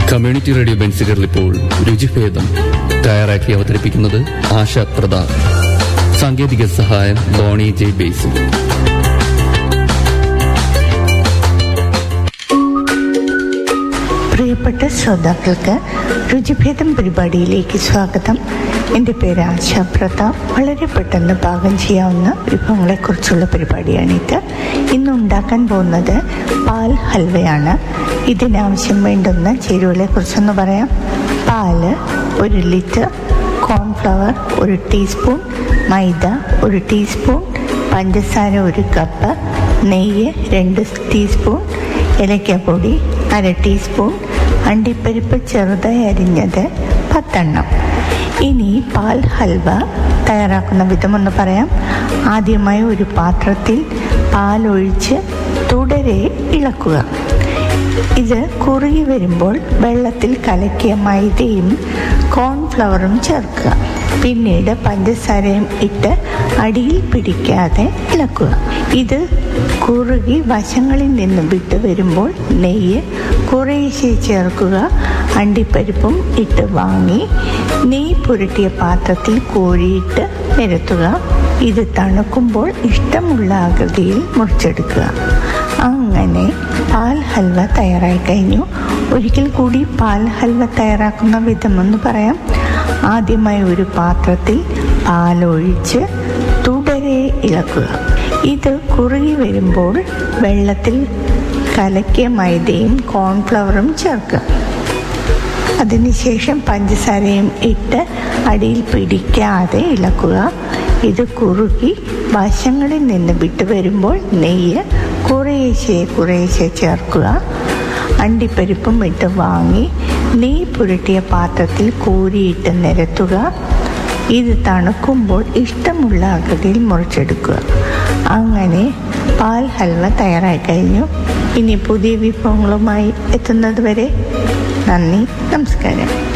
community radio ബെൻസിഗറിൽ ഇപ്പോൾ രുചിഭേദം തയ്യാറാക്കി അവതരിപ്പിക്കുന്നത് ആശ പ്രതാപ് സാങ്കേതിക സഹായം ബോണി ജെ ബേസു പ്രിയപ്പെട്ട ശ്രോതാക്കൾക്ക് രുചിഭേദം പരിപാടിയിലേക്ക് സ്വാഗതം എൻ്റെ പേര് ആശാ പ്രതാപ് വളരെ പെട്ടെന്ന് പാകം ചെയ്യാവുന്ന വിഭവങ്ങളെക്കുറിച്ചുള്ള പരിപാടിയാണിത് ഇന്ന് ഉണ്ടാക്കാൻ പോകുന്നത് പാൽ ഹൽവയാണ് ഇതിനാവശ്യം വേണ്ടുന്ന ചേരുവകളെക്കുറിച്ചൊന്ന് പറയാം പാല് ഒരു ലിറ്റർ കോൺഫ്ലവർ ഒരു ടീസ്പൂൺ മൈദ ഒരു ടീസ്പൂൺ പഞ്ചസാര ഒരു കപ്പ് നെയ്യ് രണ്ട് ടീസ്പൂൺ ഏലക്കപ്പൊടി അര ടീസ്പൂൺ അണ്ടിപ്പരിപ്പ് ചെറുതായി അരിഞ്ഞത് പത്തെണ്ണം ഇനി പാൽ ഹൽവ തയ്യാറാക്കുന്ന വിധമൊന്ന് പറയാം ആദ്യമായി ഒരു പാത്രത്തിൽ പാലൊഴിച്ച് തുടരെ ഇളക്കുക ഇത് കുറുകി വരുമ്പോൾ വെള്ളത്തിൽ കലക്കിയ മൈദയും കോൺഫ്ലവറും ചേർക്കുക പിന്നീട് പഞ്ചസാരയും ഇട്ട് അടിയിൽ പിടിക്കാതെ ഇളക്കുക ഇത് കുറുകി വശങ്ങളിൽ നിന്ന് വിട്ടു വരുമ്പോൾ നെയ്യ് കുറേശ്ശെ ചേർക്കുക അണ്ടിപ്പരിപ്പും ഇട്ട് വാങ്ങി നെയ്യ് പുരട്ടിയ പാത്രത്തിൽ കോരിയിട്ട് നിരത്തുക ഇത് തണുക്കുമ്പോൾ ഇഷ്ടമുള്ള ആകൃതിയിൽ മുറിച്ചെടുക്കുക അങ്ങനെ പാൽ ഹൽവ തയ്യാറായി കഴിഞ്ഞു ഒരിക്കൽ കൂടി പാൽ ഹൽവ തയ്യാറാക്കുന്ന വിധമെന്ന് പറയാം ആദ്യമായി ഒരു പാത്രത്തിൽ പാലൊഴിച്ച് തുടരെ ഇളക്കുക ഇത് കുറുകി വരുമ്പോൾ വെള്ളത്തിൽ കലക്കിയ മൈദയും കോൺഫ്ലവറും ചേർക്കുക അതിനുശേഷം പഞ്ചസാരയും ഇട്ട് അടിയിൽ പിടിക്കാതെ ഇളക്കുക ഇത് കുറുകി വശങ്ങളിൽ നിന്ന് വിട്ടു വരുമ്പോൾ നെയ്യ് കുറേശ്ശെ കുറേശ്ശെ ചേർക്കുക അണ്ടിപ്പരിപ്പും ഇട്ട് വാങ്ങി നെയ്യ് പുരട്ടിയ പാത്രത്തിൽ കോരിയിട്ട് നിരത്തുക ഇത് തണുക്കുമ്പോൾ ഇഷ്ടമുള്ള ആകൃതിയിൽ മുറിച്ചെടുക്കുക അങ്ങനെ പാൽ ഹൽവ തയ്യാറായി കഴിഞ്ഞു ഇനി പുതിയ വിഭവങ്ങളുമായി എത്തുന്നത് വരെ നന്ദി നമസ്കാരം